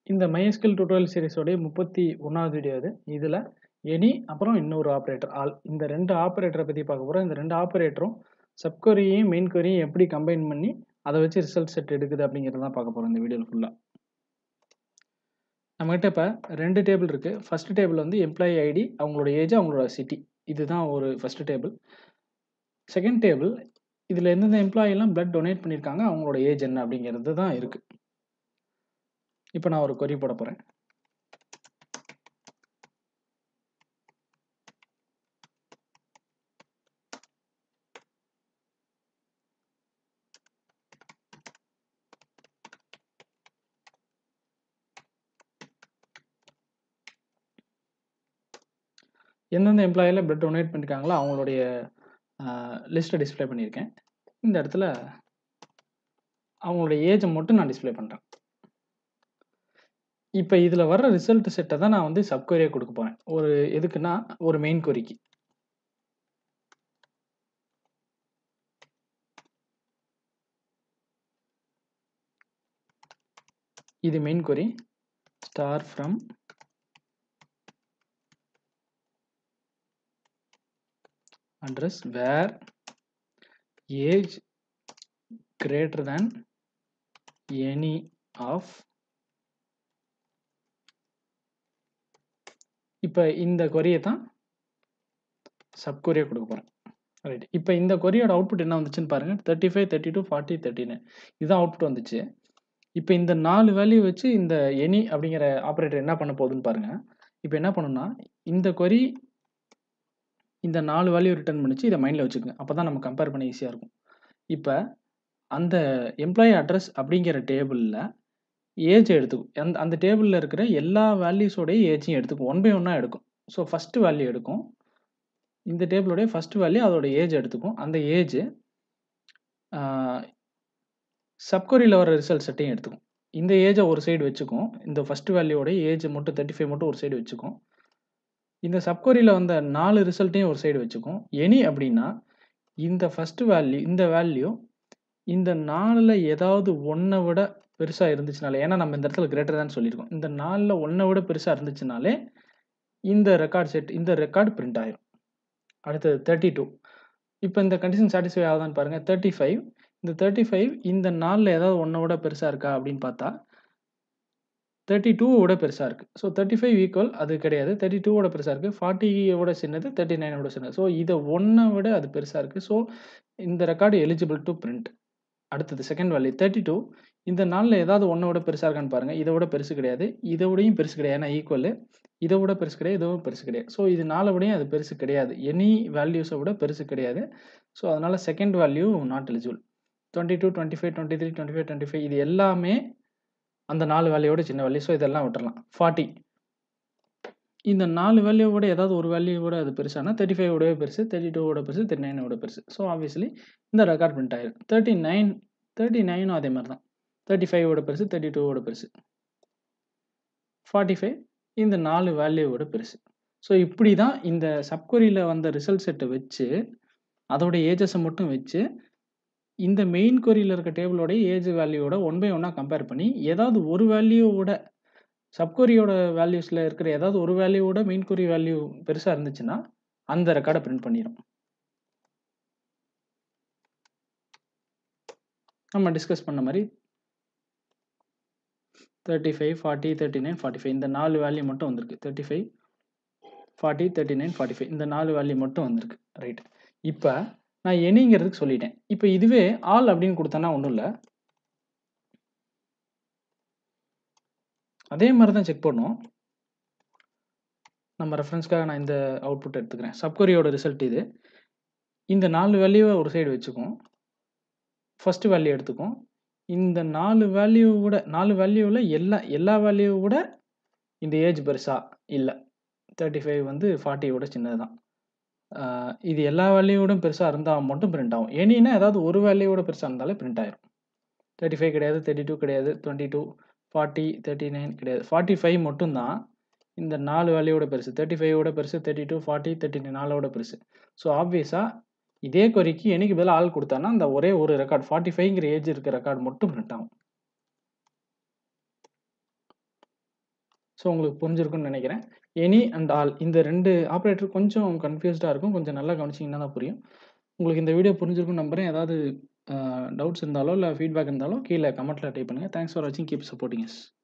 இந்த MySQL tutorial சீரிஸோடைய 31வது வீடியோ இது. இதுல எனி அப்புறம் இன்னொரு ஆப்பரேட்டர் ஆல் இந்த 2 ஆப்பரேட்டர பத்தி பார்க்க போறோம். இந்த 2 ஆப்பரேட்டரும் சப் கொரியையும், மெயின் கொரியையும் எப்படி கம்பைன் பண்ணி அத வச்சு ரிசல்ட் செட் எடுக்குது அப்படிங்கிறத தான் பார்க்க போறோம் இந்த வீடியோல ஃபுல்லா. நம்மகிட்ட இப்ப 2 டேபிள் இருக்கு. ஃபர்ஸ்ட் டேபிள் வந்து எம்ப்ளாயி ஐடி, அவங்களோட ஏஜ், அவங்களோட சிட்டி. இதுதான் ஒரு ஃபர்ஸ்ட் டேபிள். செகண்ட் டேபிள் இதுல எந்தெந்த எம்ப்ளாயி எல்லாம் பிளட் டொனேட் பண்ணியிருக்காங்க, அவங்களோட ஏஜ் என்ன அப்படிங்கிறது தான் இருக்கு. இப்ப நான் ஒரு கொரி போட போறேன். எந்தெந்த எம்ப்ளாயில பிளட் டொனேட் பண்ணியிருக்காங்களோ அவங்களுடைய அ லிஸ்ட்ட டிஸ்ப்ளே பண்ணியிருக்கேன். இந்த இடத்துல அவங்களுடைய ஏஜ மட்டும் நான் டிஸ்ப்ளே பண்றேன். இப்ப இதுல வர்ற ரிசல்ட் செட்ட தான் நான் வந்து சப் கொரியா குடுக்க போறேன். ஒரு எதுக்குன்னா, ஒரு மெயின் கொரிக்கு. இது main query. Star from address where age greater than any of இப்ப இந்த கொரிய தான் சப் கொரியா குடுக்க போறேன். ரைட். இப்ப இந்த கொரியோட அவுட்புட் என்ன வந்துச்சுன்னு பாருங்க. 35, 32, 40, 39 இதுதான் அவுட்புட் வந்துச்சு. இப்ப இந்த 4 வேல்யூ வச்சு இந்த எனி அப்படிங்கிற ஆப்பரேட்டர் என்ன பண்ண போகுதுன்னு பாருங்க. இப்ப என்ன பண்ணும்னா, இந்த கொரி இந்த 4 வேல்யூ ரிட்டர்ன் பண்ணுச்சு. இத மைண்ட்ல வச்சுக்கங்க. அப்பதான் நம்ம கம்பேர் பண்ண ஈஸியா இருக்கும். இப்ப அந்த எம்ப்ளாயி அட்ரஸ் அப்படிங்கிற டேபிள்ல ஏஜ எடுத்துக்கும். அந்த அந்த டேபிள்ல இருக்கிற எல்லா வேல்யூஸோட ஏஜையும் எடுத்துக்கும். ஒன் பை ஒன்னா எடுக்கும். ஸோ ஃபர்ஸ்ட் வேல்யூ எடுக்கும். இந்த டேபிளோட ஃபர்ஸ்ட் வேல்யூ அதோட ஏஜ் எடுத்துக்கும். அந்த ஏஜ் ஆ சப் கொரியில வர ரிசல்ட் செட்டையும் எடுத்துக்கும். இந்த ஏஜ ஒரு சைடு வச்சுக்கும். இந்த ஃபர்ஸ்ட் வேல்யூவோட ஏஜ் மட்டும் 35 மட்டும் ஒரு சைடு வச்சுக்கும். இந்த சப் கொரியில வந்த 4 ரிசல்ட்டையும் ஒரு சைடு வச்சுக்கும். எனி அப்படின்னா, இந்த ஃபர்ஸ்ட் வேல்யூ இந்த வேல்யூ இந்த 4ல ஏதாவது 1 விட பெருசா இருந்துச்சுனாலே ஏன்னா நம்ம இந்த இடத்துல கிரேட்டர் தான் சொல்லியிருக்கோம். இந்த 4ல 1 விட பெருசா இருந்துச்சுனாலே, இந்த ரெக்கார்ட் செட் இந்த ரெக்கார்ட் பிரிண்ட் ஆயிரும். அடுத்தது 32 இப்ப இந்த கண்டிஷன் சாட்டிஸ்ஃபை ஆகுதான்னு பாருங்க. 35 இந்த 35 இந்த 4ல ஏதாவது 1 விட பெருசா இருக்கா அப்படின்னு பார்த்தா 32 விட பெருசா இருக்கு. ஸோ 35 ஈக்குவல் அது கிடையாது. 32 விட பெருசா இருக்கு. 40 விட சின்னது. 39 விட சின்னது. ஸோ இத 1 விட அது பெருசா இருக்கு. ஸோ இந்த ரெக்கார்ட் எலிஜிபிள் டூ பிரிண்ட். அடுத்தது செகண்ட் வேல்யூ 32 இந்த 4ல ஏதாவது 1 விட பெருசா இருக்கான்னு பாருங்க. இத விட பெருசு கிடையாது. இத விடயும் பெருசு கிடையாது. ஏன்னா ஈக்குவல். இத விட பெருசு கிடையாது. இத விட பெருசு கிடையாது. ஸோ இது 4 விடயும் அது பெருசு கிடையாது. எனி வேல்யூஸ விட பெருசு கிடையாது. ஸோ அதனால செகண்ட் வேல்யூ நாட் எலிஜிபிள். 22, 25, 23, 25, 25 இது எல்லாமே அந்த 4 வேல்யூவோட சின்ன வேல்யூ. ஸோ இதெல்லாம் விட்டுறலாம். 40 இந்த 4 வேல்யூ விட ஏதாவது ஒரு வேல்யூ விட அது பெருசானா 35 விடவே பெருசு, 32 விட பெருசு, 39 விட பெருசு. ஸோ ஆப்வியஸ்லி இந்த ரெக்கார்ட் பிரிண்ட் ஆயிரும். 39 39ம் அதே மாரி தான். 35 விட பெருசு, 32 விட பெருசு. 45 இந்த 4 வேல்யூ விட பெருசு. ஸோ இப்படி தான் இந்த சப் கொரியில வந்த ரிசல்ட் செட்ட வச்சு, அதோட ஏஜஸ மட்டும் வச்சு, இந்த மெயின் கொரியில இருக்க டேபிளோட ஏஜ் வேல்யூவோட ஒன் பை ஒன்னா கம்பேர் பண்ணி, ஏதாவது ஒரு வேல்யூவோட சப் கொரியோட வேல்யூஸ்ல இருக்கிற ஏதாவது ஒரு வேல்யூவோட மெயின் கொரி வேல்யூ பெருசா இருந்துச்சுன்னா, அந்த ரெக்கார்ட பிரிண்ட் பண்ணிரும். நம்ம டிஸ்கஸ் பண்ண மாரி 35, 40, 39, 45 இந்த 4 வேல்யூ மட்டும் வந்திருக்கு. 35, 40, 39, 45 இந்த 4 வேல்யூ மட்டும் வந்திருக்கு. ரைட். இப்ப நான் எனிங்கிறதுக்கு சொல்லிட்டேன். இப்ப இதுவே ஆல் அப்படின்னு குடுத்தேன்னா ஒண்ணும் இல்ல. அதே மாரி தான் செக் பண்ணும். நம்ம ரெஃபரன்ஸ்க்காக நான் இந்த அவுட்புட் எடுத்துக்கிறேன். சப் கொரியோட ரிசல்ட் இது. இந்த 4 வேல்யூவ ஒரு சைடு வச்சுக்கும். ஃபர்ஸ்ட் வேல்யூ எடுத்துக்கும். இந்த 4 வேல்யூ விட 4 வேல்யூல எல்லா எல்லா வேல்யூ விட இந்த ஏஜ் பெருசா? இல்ல. 35 வந்து 40 விட சின்னது தான். ஆ இது எல்லா வேல்யூ விட பெருசா இருந்தா மட்டும் பிரிண்ட் ஆகும். எனின்னா ஏதாவது ஒரு வேல்யூ விட பெருசா இருந்தாலே பிரிண்ட் ஆயிரும். 35 கிடையாது, 32 கிடையாது, 22, 40, 39 கிடையாது. 45 மட்டும் தான் இந்த 4 வேல்யூவோட பெருசு. 35 விட பெருசு, 32, 40, 39 4 விட பெருசு. ஸோ ஆப்வியஸா இதே கொரிக்கு எனிக்கு பதிலா ஆல் குடுத்தான்னா, அந்த ஒரே ஒரு ரெக்கார்ட் 45ங்கிற ஏஜ் இருக்க ரெக்கார்ட் மட்டும் பிரிண்ட் ஆகும். ஸோ உங்களுக்கு புரிஞ்சிருக்கும்னு நினைக்கிறேன் எனி அண்ட் ஆல் இந்த ரெண்டு ஆப்ரேட்டர் கொஞ்சம் கன்ஃபியூஸ்டாக இருக்கும் கொஞ்சம் நல்லா கவனிச்சிங்கன்னா தான் புரியும் உங்களுக்கு இந்த வீடியோ புரிஞ்சிருக்கும்னு நம்புறேன் ஏதாவது டவுட்ஸ் இருந்தாலோ இல்லை ஃபீட்பேக் இருந்தாலோ கீழே கமெண்ட்டில் டைப் பண்ணுங்கள் தேங்க்ஸ் ஃபார் வாட்சிங் கீப் சப்போர்ட்டிங் எஸ்